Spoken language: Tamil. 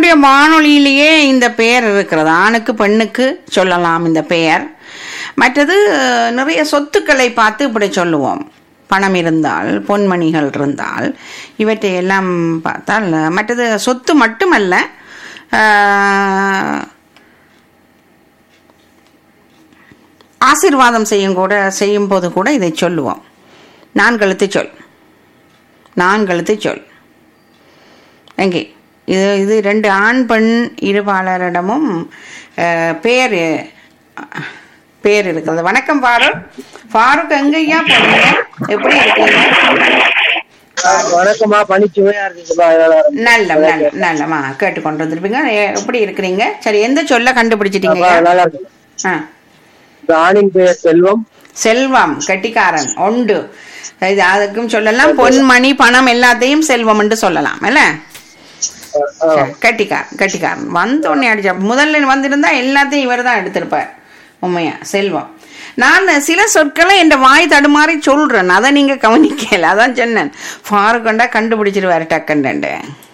எங்களுடைய வானொலியிலேயே இந்த பெயர் இருக்கிறது ஆணுக்கு பெண்ணுக்கு சொல்லலாம் இந்த பெயர் மற்றது நிறைய சொத்துக்களை பார்த்து இப்படி சொல்லுவோம் பணம் இருந்தால் பொன்மணிகள் இருந்தால் இவற்றை எல்லாம் பார்த்தால் மற்றது சொத்து மட்டுமல்ல ஆஹ், ஆசீர்வாதம் செய்யும் கூட செய்யும் போது கூட இதை சொல்லுவோம் நான் கழுத்து சொல் நான் கழுத்து சொல் எங்கே இது இது ரெண்டு ஆண் பெண் இருபாளரிடமும் அஹ், பேர் அஹ், பேர் இருக்கிறது வணக்கம் ஃபாரூக் ஃபாரூக் எங்கய்யா போனீங்க எப்படி இருக்கீங்க வணக்கம்மா பனிச்சுவையா இருக்குங்கம்மா அதனால நல்ல நல்ல நல்லம்மா கேட்டுக்கொண்டு வந்திருப்பீங்க எ- எப்படி இருக்கிறீங்க சரி எந்த சொல்ல கண்டுபிடிச்சிட்டீங்க அப்பா, நல்லா இருக்கு ஆ இந்த ஆணின் பெயர் செல்வம் செல்வம் கட்டிக்காரன் உண்டு இது அதுக்கும் சொல்லலாம் பொன்மணி பணம் எல்லாத்தையும் செல்வம் என்று சொல்லலாம் இல்ல ஆ, கட்டிக்காரன் கட்டிக்காரன் வந்த உடனே அடிச்சா முதல்ல வந்திருந்தா எல்லாத்தையும் இவர் தான் எடுத்திருப்பார் உண்மையா செல்வம் நான் சில சொற்களை என் வாய் தடுமாறி சொல்றேன் அதை நீங்க கவனிக்கல அதான் சொன்னேன் ஃபாருக்கண்டா கண்டுபிடிச்சிருவாரு டக்குன்னு